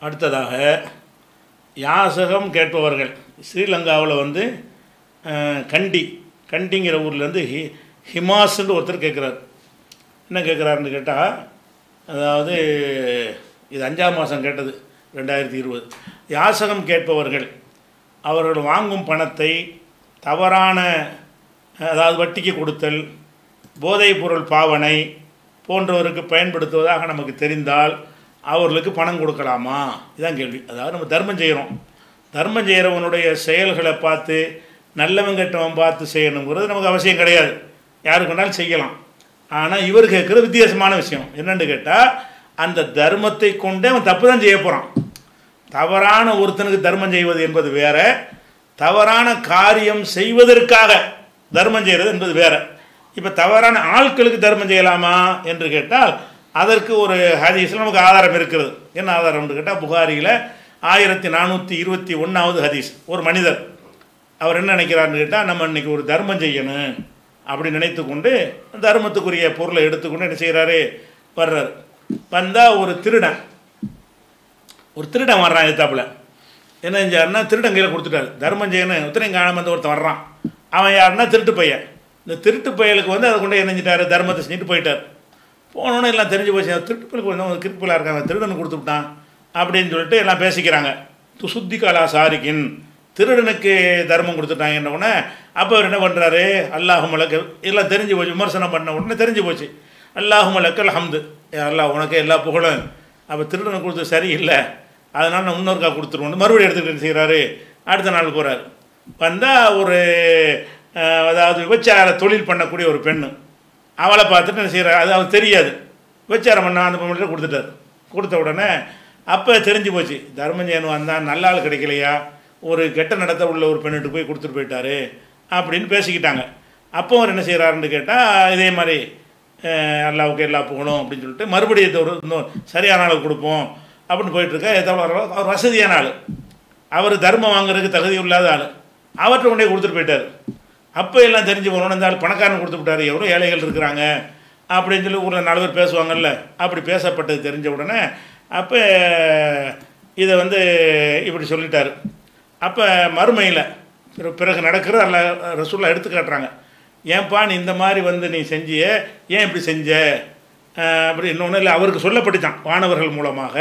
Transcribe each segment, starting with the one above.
அடுத்ததாக யாசகம் கேட்பவர்கள் ஸ்ரீலங்காவில் வந்து அஹ், கண்டி கண்டிங்கிற ஊர்லேருந்து ஹி ஹிமாஸ்ன்னு ஒருத்தர் கேட்குறாரு என்ன கேட்குறாருன்னு கேட்டால் அதாவது இது அஞ்சாம் மாதம் கேட்டது ரெண்டாயிரத்தி இருபது யாசகம் கேட்பவர்கள் அவர்கள் வாங்கும் பணத்தை தவறான அதாவது வட்டிக்கு கொடுத்தல் போதைப் பொருள் பாவனை போன்றவருக்கு பயன்படுத்துவதாக நமக்கு தெரிந்தால் அவர்களுக்கு பணம் கொடுக்கலாமா இதான் கேள்வி அதாவது நம்ம தர்மம் செய்கிறோம் தர்மம் செய்கிறவனுடைய செயல்களை பார்த்து நல்லவன் கெட்டவன் பார்த்து செய்யணுங்கிறது நமக்கு அவசியம் கிடையாது யாருக்கு வேணாலும் செய்யலாம் ஆனால் இவர் கேட்குற வித்தியாசமான விஷயம் என்னன்னு கேட்டால் அந்த தர்மத்தை கொண்டே அவன் தப்பு தான் செய்ய போகிறான் தவறான ஒருத்தனுக்கு தர்மம் செய்வது என்பது வேற தவறான காரியம் செய்வதற்காக தர்மம் செய்கிறது என்பது வேற இப்போ தவறான ஆட்களுக்கு தர்மம் செய்யலாமா என்று கேட்டால் அதற்கு ஒரு ஹதீஸில் நமக்கு ஆதாரம் இருக்கிறது என்ன ஆதாரம்னு கேட்டால் புகாரியில் ஆயிரத்தி நானூற்றி இருபத்தி ஒன்றாவது ஹதீஸ் ஒரு மனிதர் அவர் என்ன நினைக்கிறாருன்னு கேட்டால் நம்ம இன்னைக்கு ஒரு தர்மம் செய்யணும் அப்படி நினைத்து கொண்டு தர்மத்துக்குரிய பொருளை எடுத்துக்கொண்டு என்ன செய்கிறாரு வர்றாரு வந்தால் ஒரு திருடன் ஒரு திருடன் வர்றான் எத்தாப்புல என்ன செஞ்சாருன்னா திருடன் கையில் கொடுத்துட்டாரு தர்மம் செய்யணும் உத்தரையும் காணாம வந்து ஒருத்தன் வர்றான் அவன் யாருன்னா திருட்டு பையன் இந்த திருட்டு பையலுக்கு வந்து அதை கொண்டு என்ன செஞ்சிட்டாரு தர்மத்தை செஞ்சுட்டு போயிட்டார் போனோன்னே எல்லாம் தெரிஞ்சு போச்சு அந்த திருட்டு பையலுக்கு வந்து ஒரு கிருப்பிலாக இருக்காங்க திருடன் கொடுத்து விட்டான் அப்படின்னு சொல்லிட்டு எல்லாம் பேசிக்கிறாங்க து சுத்தி கலா சாரிக்கின் திருடனுக்கு தர்மம் கொடுத்துட்டாங்கன்ன உடனே அப்போ அவர் என்ன பண்ணுறாரு அல்லாஹு மலக்கு எல்லாம் தெரிஞ்சு போச்சு விமர்சனம் பண்ண உடனே தெரிஞ்சு போச்சு அல்லாஹு மலக்கல் ஹம்து ஏ அல்லாஹ் உனக்கு எல்லா புகழும் அப்போ திருடனுக்கு கொடுத்து சரியில்லை அதனால் நான் இன்னொருக்கா கொடுத்துருவோம் மறுபடியும் எடுத்துக்கிட்டு என்ன செய்கிறாரு அடுத்த நாள் போகிறாரு வந்தால் ஒரு அஹ், அதாவது விபச்சார தொழில் பண்ணக்கூடிய ஒரு பெண்ணு அவளை பார்த்துட்டு என்ன செய்கிறார் அது அவருக்கு தெரியாது விபச்சாரம் பண்ண அந்த பொண்ணு கொடுத்துட்டார் கொடுத்த உடனே அப்போ தெரிஞ்சு போச்சு தர்மஞ்சயன் வந்தால் நல்ல ஆள் கிடைக்கலையா ஒரு கெட்ட நடத்த உள்ள ஒரு பெண்ணுட்டு போய் கொடுத்துட்டு போயிட்டாரு அப்படின்னு பேசிக்கிட்டாங்க அப்போ அவர் என்ன செய்கிறாருன்னு கேட்டால் இதே மாதிரி அஹ், அல்லாவுக்கு எல்லா புகழும் அப்படின்னு சொல்லிட்டு மறுபடியும் இது ஒரு இன்னும் சரியான ஆளுக்கு கொடுப்போம் அப்படின்னு போயிட்டுருக்க எத்தனை அவர் வசதியான ஆள் அவர் தர்மம் வாங்குறதுக்கு தகுதி இல்லாத ஆள் அவர்கிட்ட கொண்டே கொடுத்துட்டு போயிட்டார் அப்போ எல்லாம் தெரிஞ்சு போகணும் இந்த ஆள் பணக்காரன் கொடுத்து விட்டாரு எவ்வளோ ஏழைகள் இருக்கிறாங்க அப்படின்னு சொல்லி ஊரில் நாலு பேர் பேசுவாங்கல்ல அப்படி பேசப்பட்டது தெரிஞ்ச உடனே அப்போ இதை வந்து இப்படி சொல்லிட்டாரு அப்போ மறுமையில் பிறகு நடக்கிற அல்ல ரசூல்லா எடுத்து காட்டுறாங்க ஏன்பா நீ இந்த மாதிரி வந்து நீ செஞ்சிய ஏன் இப்படி செஞ்ச அஹ் அப்படி இன்னொன்று இல்லை அவருக்கு சொல்லப்பட்டுச்சான் வானவர்கள் மூலமாக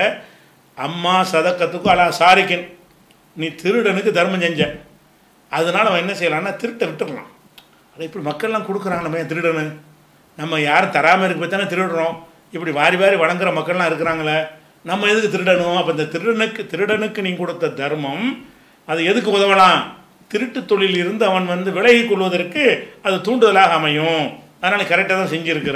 அம்மா சதக்கத்துக்கும் அலா சாரிக்கின் நீ திருடனுக்கு தர்மம் செஞ்ச அதனால் அவன் என்ன செய்யலாம்னா திருட்டை விட்டுடலாம் அதை இப்படி மக்கள்லாம் கொடுக்குறாங்க நம்ம ஏன் திருடனு நம்ம யாரும் தராமல் இருக்க போய் தானே திருடுறோம் இப்படி வாரி வாரி வழங்குற மக்கள்லாம் இருக்கிறாங்களே நம்ம எதுக்கு திருடணும் அப்போ இந்த திருடனுக்கு திருடனுக்கு நீ கொடுத்த தர்மம் அது எதுக்கு உதவலாம் திருட்டு தொழில் இருந்து அவன் வந்து விலகிக் கொள்வதற்கு அது தூண்டுதலாக அமையும் அதனால் கரெக்டாக தான் செஞ்சுருக்கிற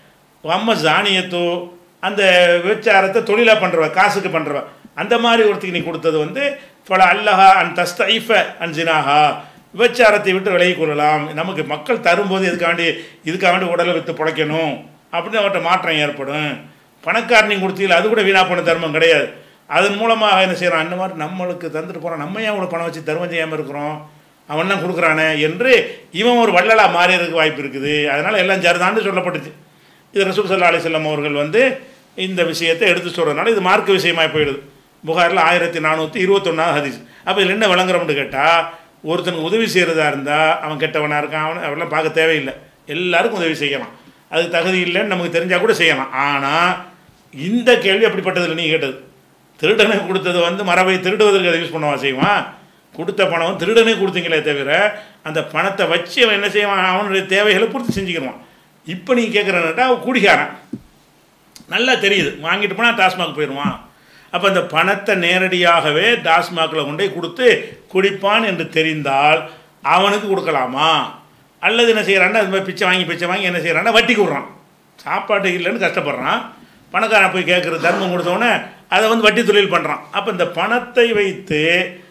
அம்ம ஜானியத்தோ அந்த விபச்சாரத்தை தொழிலாக பண்ணுறவ காசுக்கு பண்ணுறவ அந்த மாதிரி ஒருத்திக்கு நீ கொடுத்தது வந்து பல அல்லஹா அன் தஸ்தைஃப அன் ஜினாஹா விபச்சாரத்தை விட்டு விலகி கொள்ளலாம் நமக்கு மக்கள் தரும்போது இதுக்காண்டி இதுக்காண்டி உடலை விற்று பிழைக்கணும் அப்படின்னு அவர்கிட்ட மாற்றம் ஏற்படும் பணக்காரனி கொடுத்தீங்க அது கூட வீணா போன தர்மம் கிடையாது அதன் மூலமாக என்ன செய்கிறான் அந்த மாதிரி நம்மளுக்கு தந்துட்டு போகிறான் நம்ம ஏன் அவ்வளோ பணம் வச்சு தர்மம் செய்யாமல் இருக்கிறோம் அவன் தான் கொடுக்குறானே என்று இவன் ஒரு வள்ளலாக மாறியதுக்கு வாய்ப்பு இருக்குது அதனால் எல்லாம் சரிதான்னு சொல்லப்பட்டுச்சு இது ரசூல் சல்லா அலிசல்லம் அவர்கள் வந்து இந்த விஷயத்தை எடுத்து சொல்கிறதுனால இது மார்க்க விஷயமாய் போயிடுது புகாரில் ஆயிரத்தி நானூற்றி இருபத்தொன்னாவது ஹதீஸ் அப்போ இதில் என்ன விளங்குறோம்னு கேட்டால் ஒருத்தனுக்கு உதவி செய்கிறதா இருந்தால் அவன் கெட்டவனாக இருக்கான் அவனை அவெல்லாம் பார்க்க தேவையில்லை எல்லாருக்கும் உதவி செய்யலாம் அது தகுதி இல்லைன்னு நமக்கு தெரிஞ்சால் கூட செய்யலாம் ஆனால் இந்த கேள்வி அப்படிப்பட்டதில்லை நீ கேட்டது திருடனுக்கு கொடுத்தது வந்து மரபை திருடுவதற்கு அதை யூஸ் பண்ணவா செய்வான் கொடுத்த பணம் திருடனுக்கு கொடுத்தீங்களே தவிர அந்த பணத்தை வச்சு அவன் என்ன செய்வான் அவனுடைய தேவைகளை பூர்த்தி செஞ்சுக்கிடுவான் இப்போ நீ கேட்குறன்னுட்டா அவன் குடிகாரன் நல்லா தெரியுது வாங்கிட்டு போனால் டாஸ்மாக் போயிடுவான் அப்போ அந்த பணத்தை நேரடியாகவே டாஸ்மாகில் கொண்டு போய் கொடுத்து குடிப்பான் என்று தெரிந்தால் அவனுக்கு கொடுக்கலாமா அல்லது என்ன செய்கிறான்னா அது மாதிரி பிச்சை வாங்கி பிச்சை வாங்கி என்ன செய்கிறான்னா வட்டி விட்றான் சாப்பாடு இல்லைன்னு கஷ்டப்படுறான் பணக்காரன் போய் கேட்குற தர்மம் கொடுத்தோடனே அதை வந்து வட்டி தொழில் பண்ணுறான் அப்போ இந்த பணத்தை வைத்து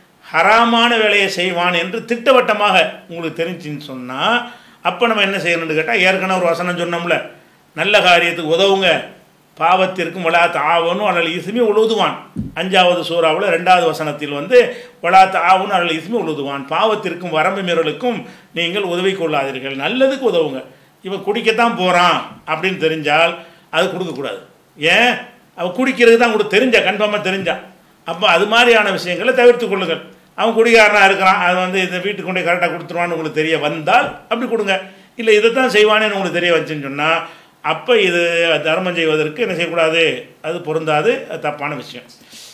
ஹராமான வேலையை செய்வான் என்று திட்டவட்டமாக உங்களுக்கு தெரிஞ்சுன்னு சொன்னால் அப்போ நம்ம என்ன செய்யணும்னு கேட்டால் ஏற்கனவே ஒரு வசனம் சொன்னோம்ல நல்ல காரியத்துக்கு உதவுங்க பாவத்திற்கும் வளாத்த ஆவனும் அல்லது இசுமி உழுதுவான் அஞ்சாவது சூறாவில் ரெண்டாவது வசனத்தில் வந்து வளாத்த ஆவனும் அல்லது இசுமி உழுதுவான் பாவத்திற்கும் வரம்பு மீறலுக்கும் நீங்கள் உதவி கொள்ளாதீர்கள் நல்லதுக்கு உதவுங்க இவன் குடிக்கத்தான் போகிறான் அப்படின்னு தெரிஞ்சால் அது கொடுக்கக்கூடாது ஏன் அவன் குடிக்கிறது தான் கூட தெரிஞ்சா கன்ஃபார்மாக தெரிஞ்சா அப்போ அது மாதிரியான விஷயங்களை தவிர்த்து கொள்ளுங்கள் அவன் குடிகாரனாக இருக்கிறான் அது வந்து இந்த வீட்டுக்கு கொண்டு கரெக்டாக கொடுத்துருவான்னு உங்களுக்கு தெரிய வந்தால் அப்படி கொடுங்க இல்லை இதைத்தான் செய்வானேன்னு உங்களுக்கு தெரிய வந்துச்சுன்னு சொன்னால் அப்போ இது தர்மம் செய்வதற்கு என்ன செய்யக்கூடாது அது பொருந்தாது அது தப்பான விஷயம்